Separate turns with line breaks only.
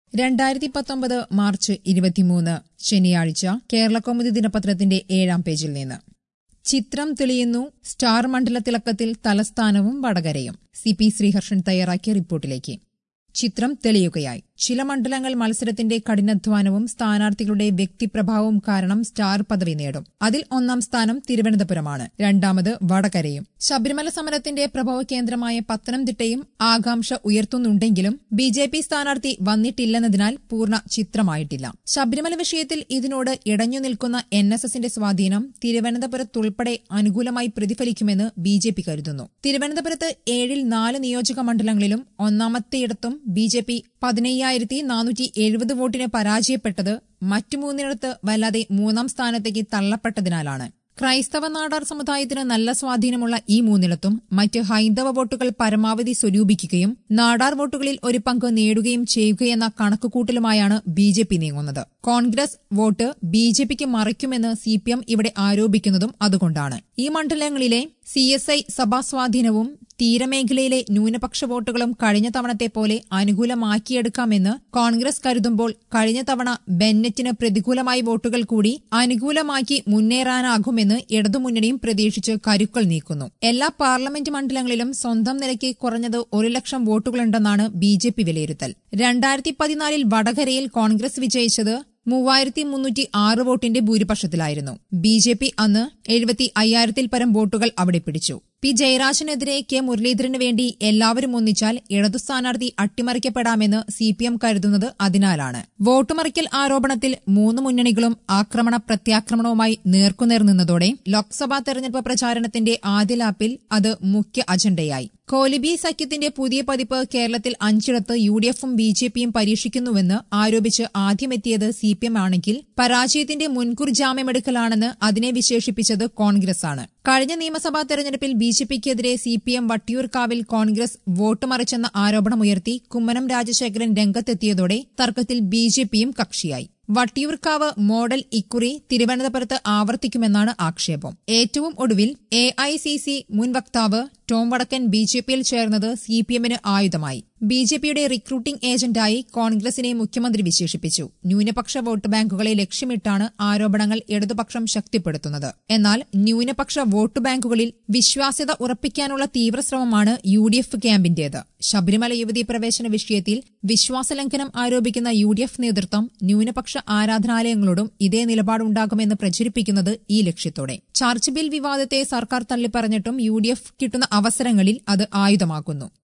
രണ്ടായിരത്തി പത്തൊമ്പത് മാർച്ച് ഇരുപത്തിമൂന്ന് ശനിയാഴ്ച കേരളകൗമുദി ദിനപത്രത്തിന്റെ ഏഴാം പേജിൽ നിന്ന് ചിത്രം തെളിയുന്നു സ്റ്റാർ മണ്ഡല തിളക്കത്തിൽ തലസ്ഥാനവും വടകരയും സി പി ശ്രീഹർഷൻ തയ്യാറാക്കിയ റിപ്പോർട്ടിലേക്ക് ചിത്രം തെളിയുകയായി ചില മണ്ഡലങ്ങൾ മത്സരത്തിന്റെ കഠിനാധ്വാനവും സ്ഥാനാർത്ഥികളുടെ വ്യക്തിപ്രഭാവവും കാരണം സ്റ്റാർ പദവി നേടും അതിൽ ഒന്നാം സ്ഥാനം തിരുവനന്തപുരമാണ് രണ്ടാമത് വടകരയും ശബരിമല സമരത്തിന്റെ പ്രഭവ കേന്ദ്രമായ പത്തനംതിട്ടയും ആകാംക്ഷ ഉയർത്തുന്നുണ്ടെങ്കിലും ബി ജെ പി സ്ഥാനാർത്ഥി വന്നിട്ടില്ലെന്നതിനാൽ പൂർണ്ണ ചിത്രമായിട്ടില്ല ശബരിമല വിഷയത്തിൽ ഇതിനോട് ഇടഞ്ഞു നിൽക്കുന്ന എൻ എസ് എസിന്റെ സ്വാധീനം തിരുവനന്തപുരത്തുൾപ്പെടെ അനുകൂലമായി പ്രതിഫലിക്കുമെന്ന് ബി ജെ പി കരുതുന്നു തിരുവനന്തപുരത്ത് ഏഴിൽ നാല് നിയോജക മണ്ഡലങ്ങളിലും ഒന്നാമത്തെയിടത്തും ബി ജെ പി പതിനയ്യായിരത്തി നാനൂറ്റി എഴുപത് വോട്ടിന് പരാജയപ്പെട്ടത് മറ്റു മൂന്നിടത്ത് വല്ലാതെ മൂന്നാം സ്ഥാനത്തേക്ക് തള്ളപ്പെട്ടതിനാലാണ് ക്രൈസ്തവ നാടാർ സമുദായത്തിന് നല്ല സ്വാധീനമുള്ള ഈ മൂന്നിടത്തും മറ്റ് ഹൈന്ദവ വോട്ടുകൾ പരമാവധി സ്വരൂപിക്കുകയും നാടാർ വോട്ടുകളിൽ ഒരു പങ്ക് നേടുകയും ചെയ്യുകയെന്ന കണക്കുകൂട്ടലുമായാണ് ബി ജെ പി നീങ്ങുന്നത് കോൺഗ്രസ് വോട്ട് ബി ജെ പിക്ക് മറിക്കുമെന്ന് സി പി എം ഇവിടെ ആരോപിക്കുന്നതും അതുകൊണ്ടാണ് ഈ മണ്ഡലങ്ങളിലെ സി എസ് ഐ സഭാ സ്വാധീനവും തീരമേഖലയിലെ ന്യൂനപക്ഷ വോട്ടുകളും കഴിഞ്ഞ തവണത്തെ പോലെ അനുകൂലമാക്കിയെടുക്കാമെന്ന് കോൺഗ്രസ് കരുതുമ്പോൾ കഴിഞ്ഞ തവണ ബെന്നറ്റിന് പ്രതികൂലമായ വോട്ടുകൾ കൂടി അനുകൂലമാക്കി മുന്നേറാനാകുമെന്ന് ഇടതുമുന്നണിയും പ്രതീക്ഷിച്ച് കരുക്കൾ നീക്കുന്നു എല്ലാ പാർലമെന്റ് മണ്ഡലങ്ങളിലും സ്വന്തം നിലയ്ക്ക് കുറഞ്ഞത് ഒരു ലക്ഷം വോട്ടുകളുണ്ടെന്നാണ് ബി ജെ പി വിലയിരുത്തൽ രണ്ടായിരത്തി പതിനാലിൽ വടകരയിൽ കോൺഗ്രസ് വിജയിച്ചത് മൂവായിരത്തി മുന്നൂറ്റി ആറ് വോട്ടിന്റെ ഭൂരിപക്ഷത്തിലായിരുന്നു ബി ജെ പി അന്ന് എഴുപത്തി അയ്യായിരത്തിൽ പരം വോട്ടുകൾ അവിടെ പിടിച്ചു പി ജയരാജനെതിരെ കെ മുരളീധരന് വേണ്ടി എല്ലാവരും ഒന്നിച്ചാൽ ഇടതു സ്ഥാനാർത്ഥി അട്ടിമറിക്കപ്പെടാമെന്ന് സി പി എം കരുതുന്നത് അതിനാലാണ് വോട്ടുമറിക്കൽ ആരോപണത്തിൽ മൂന്ന് മുന്നണികളും ആക്രമണ പ്രത്യാക്രമണവുമായി നേർക്കുനേർ നിന്നതോടെ ലോക്സഭാ തെരഞ്ഞെടുപ്പ് പ്രചാരണത്തിന്റെ ആദ്യ ലാപ്പിൽ അത് മുഖ്യ അജണ്ടയായി കോലിബി സഖ്യത്തിന്റെ പുതിയ പതിപ്പ് കേരളത്തിൽ അഞ്ചിടത്ത് യു ഡി എഫും ബി ജെ പിയും പരീക്ഷിക്കുന്നുവെന്ന് ആരോപിച്ച് ആദ്യമെത്തിയത് സി പി എം ആണെങ്കിൽ പരാജയത്തിന്റെ മുൻകൂർ ജാമ്യമെടുക്കലാണെന്ന് അതിനെ വിശേഷിപ്പിച്ചത് കോൺഗ്രസാണ് കഴിഞ്ഞ നിയമസഭാ തെരഞ്ഞെടുപ്പിൽ ബി ജെ പിക്കെതിരെ സി പി എം വട്ടിയൂർക്കാവിൽ കോൺഗ്രസ് വോട്ട് മറിച്ചെന്ന ആരോപണമുയർത്തി കുമ്മനം രാജശേഖരൻ രംഗത്തെത്തിയതോടെ തർക്കത്തിൽ ബി ജെ പിയും കക്ഷിയായി വട്ടിയൂർക്കാവ് മോഡൽ ഇക്കുറി തിരുവനന്തപുരത്ത് ആവർത്തിക്കുമെന്നാണ് ആക്ഷേപം ഏറ്റവും ഒടുവിൽ എ ഐ സി സി മുൻ വക്താവ് ടോം വടക്കൻ ബി ജെ പിയിൽ ചേർന്നത് സി പി എമ്മിന് ആയുധമായി ബി ജെ പിയുടെ റിക്രൂട്ടിംഗ് ഏജന്റായി കോൺഗ്രസിനെ മുഖ്യമന്ത്രി വിശേഷിപ്പിച്ചു ന്യൂനപക്ഷ വോട്ട് ബാങ്കുകളെ ലക്ഷ്യമിട്ടാണ് ആരോപണങ്ങൾ ഇടതുപക്ഷം ശക്തിപ്പെടുത്തുന്നത് എന്നാൽ ന്യൂനപക്ഷ വോട്ട് ബാങ്കുകളിൽ വിശ്വാസ്യത ഉറപ്പിക്കാനുള്ള തീവ്രശ്രമമാണ് യു ഡി എഫ് ക്യാമ്പിന്റേത് ശബരിമല യുവതീ പ്രവേശന വിഷയത്തിൽ വിശ്വാസലംഘനം ആരോപിക്കുന്ന യു ഡി എഫ് നേതൃത്വം ന്യൂനപക്ഷ ആരാധനാലയങ്ങളോടും ഇതേ നിലപാടുണ്ടാകുമെന്ന് പ്രചരിപ്പിക്കുന്നത് ഈ ലക്ഷ്യത്തോടെ ചർച്ച് ബിൽ വിവാദത്തെ സർക്കാർ തള്ളിപ്പറഞ്ഞിട്ടും യു ഡി എഫ് കിട്ടുന്ന അവസരങ്ങളിൽ അത് ആയുധമാക്കുന്നു